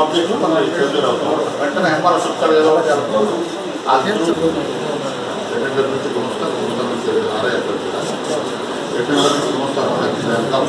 public మనం failure అవుతాం వెంటనే ఎంఆర్ఓ చెప్తాడు ఏదో ఒకటి జరుగుతుంది ఆ త్రూ ఎటు నుంచి గుమస్తా గుమస్తా నుంచి ఆర్ఐ ఎటు నుంచి గుమస్తా వెనకాల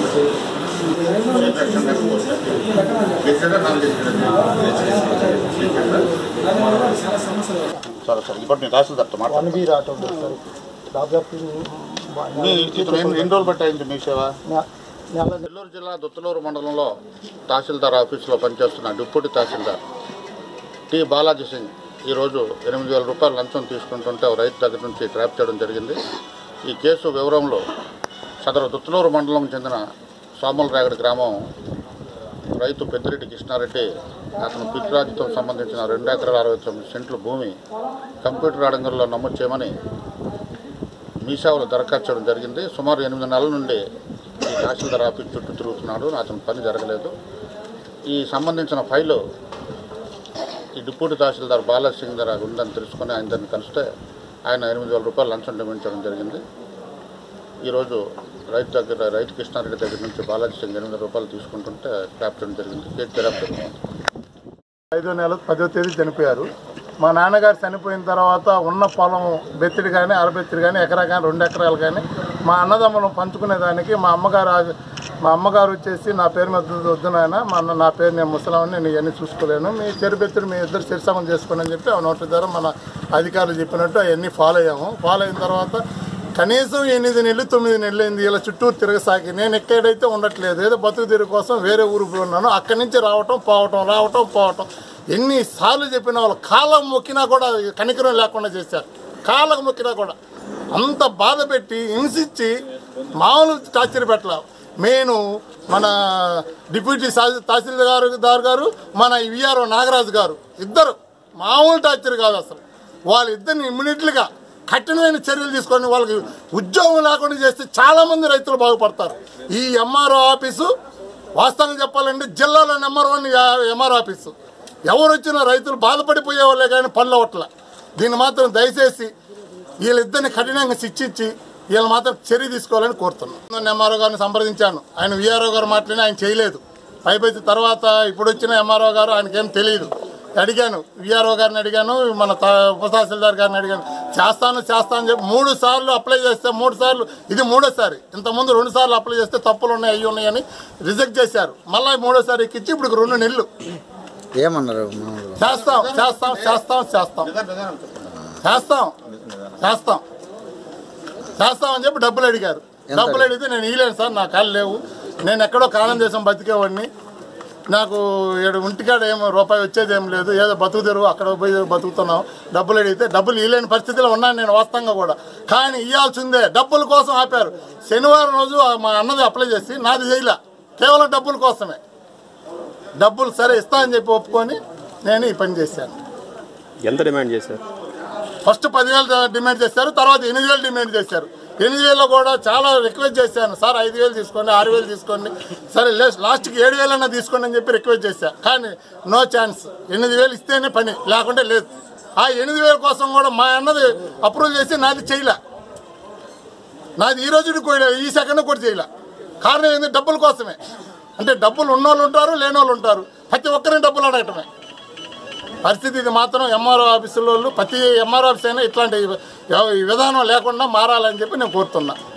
సరే సరే ఇప్పుడు నేను తహసీల్దార్తో వన్ మాట్లాడు బి రావటం లేదు సార్ దాదాపు మీ ఇతను ఎన్ని ఎన్ని రోజులు బట్టి అయింది మీ సేవ నె- నెల నెల్లూరు జిల్లా దుత్తలూరు మండలంలో తహసీల్దార్ ఆఫీసులో పనిచేస్తున్న డిప్యూటీ తహసీల్దార్ టి బాలాజీ సింగ్ ఈరోజు ఎనిమిది వేల రూపాయలు లంచం తీసుకుంటుంటే ఓ రైతు దగ్గర నుంచి ట్రాప్ చేయడం జరిగింది ఈ కేసు వివరంలో సదరు దుత్తలూరు మండలం చెందిన సోమలరాగడి గ్రామం రైతు పెద్దిరెడ్డి కృష్ణారెడ్డి అతను పిత్రాజితో సంబంధించిన రెండు ఎకరాల అరవై తొమ్మిది సెంట్ల భూమి కంప్యూటర్ అడంగంలో నమోదు చేయమని మీసావులు దరఖాస్తు చేయడం జరిగింది సుమారు ఎనిమిది నెలల నుండి ఈ తహసీల్దార్ ఆఫీస్ చుట్టూ తిరుగుతున్నాడు అతని పని జరగలేదు ఈ సంబంధించిన ఫైలు ఈ డిప్యూటీ తహసీల్దార్ బాలా సింగ్ దగ్గర ఉందని తెలుసుకొని ఆయన దాన్ని కలిస్తే ఆయన ఎనిమిది వేల రూపాయలు లంచం డిమాండ్ చేయడం జరిగింది ఈరోజు రైతు దగ్గర రైతు కృష్ణారెడ్డి దగ్గర నుంచి బాలాజీ సింగ్ ఎనిమిది రూపాయలు తీసుకుంటుంటే ట్రాప్ చేయడం జరిగింది కేసు దర్యాప్తు జరుగుతుంది ఐదో నెల పదో తేదీ చనిపోయారు మా నాన్నగారు చనిపోయిన తర్వాత ఉన్న పొలం బెత్తిడి కానీ అరబెత్తిడి కానీ ఎకరా కానీ రెండు ఎకరాలు కానీ మా అన్నదమ్ములను పంచుకునేదానికి మా అమ్మగారు ఆ- మా అమ్మగారు వచ్చేసి నా పేరు మీద వద్దు నాయన మా అన్న నా పేరు నేను ముసలామని నేను ఇవన్నీ చూసుకోలేను మీ చెరుబెత్తుడు మీ ఇద్దరు చిరసమం చేసుకోండి అని చెప్పి ఆ నోటి ద్వారా మన అధికారులు చెప్పినట్టు అవన్నీ ఫాలో అయ్యాము ఫాలో అయిన తర్వాత కనీసం ఎనిమిది నెలలు తొమ్మిది నెలలు అయింది ఇలా చుట్టూరు తిరగసాగి నేను ఎక్కడైతే ఉండట్లేదు ఏదో బతుకు తిరుగు కోసం వేరే ఊరికి ఉన్నాను అక్కడి నుంచి రావటం పోవటం రావటం పోవటం ఎన్నిసార్లు చెప్పిన వాళ్ళు కాలం మొక్కినా కూడా కనికరం లేకుండా చేశారు కాళ్ళకు మొక్కినా కూడా అంత బాధ పెట్టి హింసించి మామూలు టార్చర్ పెట్టల మెయిన్ మన డిప్యూటీ సా- తహసీల్దార్ దార్ గారు మన విఆర్ఓ నాగరాజు గారు ఇద్దరు మామూలు టార్చర్ కాదు అసలు వాళ్ళిద్దరిని ఇమ్మీడియట్లుగా కఠినమైన చర్యలు తీసుకొని వాళ్ళకి ఉద్యోగం లేకుండా చేస్తే చాలామంది రైతులు బాగుపడతారు ఈ ఎంఆర్ఓ ఆఫీసు వాస్తవంగా చెప్పాలంటే జిల్లాలో నెంబర్ వన్ ఎంఆర్ఓ ఆఫీసు ఎవరు వచ్చినా రైతులు బాధపడిపోయే వాళ్ళే కానీ పనులు అవ్వట్ల దీన్ని మాత్రం దయచేసి వీళ్ళిద్దరిని కఠినంగా శిక్షించి వీళ్ళు మాత్రం చర్య తీసుకోవాలని కోరుతున్నాను ఎంఆర్ఓ గారిని సంప్రదించాను ఆయన విఆర్ఓ గారు మాట్లాడి ఆయన చేయలేదు పైపైతే తర్వాత ఇప్పుడు వచ్చిన ఎంఆర్ఓ గారు ఆయనకేం తెలియదు అడిగాను విఆర్ఓ గారిని అడిగాను మన త- ఉప తహసీల్దార్ గారిని అడిగాను చేస్తాను చేస్తాను చెప్పి మూడు సార్లు అప్లై చేస్తే మూడు సార్లు ఇది మూడోసారి ఇంతకుముందు రెండు సార్లు అప్లై చేస్తే తప్పులు ఉన్నాయి అయ్యి ఉన్నాయని రిజెక్ట్ చేశారు మళ్ళీ మూడోసారి ఎక్కించి ఇప్పుడు రెండు నెలలు ఏమన్నారు మామూలుగా చేస్తాం చేస్తాం చేస్తాం చేస్తాం చేస్తాం చేస్తాం చేస్తాం అని చెప్పి డబ్బులు అడిగారు డబ్బులు అడిగితే నేను ఇయ్యలేను సార్ నా కాళ్ళు లేవు నేను ఎక్కడో కాలం దేశం బతికేవాడిని నాకు ఏడు ఇంటికాడ ఏమో రూపాయి వచ్చేది ఏం లేదు ఏదో బతుకు తెరువు అక్కడ పోయి బతుకుతున్నాం డబ్బులు అడిగితే డబ్బులు ఇవ్వలేని పరిస్థితిలో ఉన్నాను నేను వాస్తవంగా కూడా కానీ ఇవ్వాల్సిందే డబ్బుల కోసం ఆపారు శనివారం రోజు మా అన్నది అప్లై చేసి నాది చేయలే కేవలం డబ్బుల కోసమే డబ్బులు సరే ఇస్తా అని చెప్పి ఒప్పుకొని నేను ఈ పని చేశాను ఎంత డిమాండ్ చేశారు ఫస్ట్ పదివేలు డిమాండ్ చేశారు తర్వాత ఎనిమిది వేలు డిమాండ్ చేశారు ఎనిమిది వేలలో కూడా చాలా రిక్వెస్ట్ చేశాను సార్ ఐదు వేలు తీసుకోండి ఆరు వేలు తీసుకోండి సరే లే- లాస్ట్కి ఏడు వేలన్నా తీసుకోండి అని చెప్పి రిక్వెస్ట్ చేశా కానీ నో ఛాన్స్ ఎనిమిది వేలు ఇస్తేనే పని లేకుంటే లేదు ఆ ఎనిమిది వేల కోసం కూడా మా అన్నది అప్రూవల్ చేసి నాది చేయలే నాది ఈ రోజు కూడా ఈ సెకండ్ కూడా చేయలే కారణం ఏంది డబ్బుల కోసమే అంటే డబ్బులు ఉన్నోళ్ళు ఉంటారు లేనోళ్ళు ఉంటారు ప్రతి ఒక్కరిని డబ్బులు అడగటమే పరిస్థితి ఇది మాత్రం ఎంఆర్ఓ ఆఫీసుల వాళ్ళు ప్రతి ఎంఆర్ఓ ఆఫీస్ అయినా ఇట్లాంటి ఈ విధానం లేకుండా మారాలని చెప్పి నేను కోరుతున్నా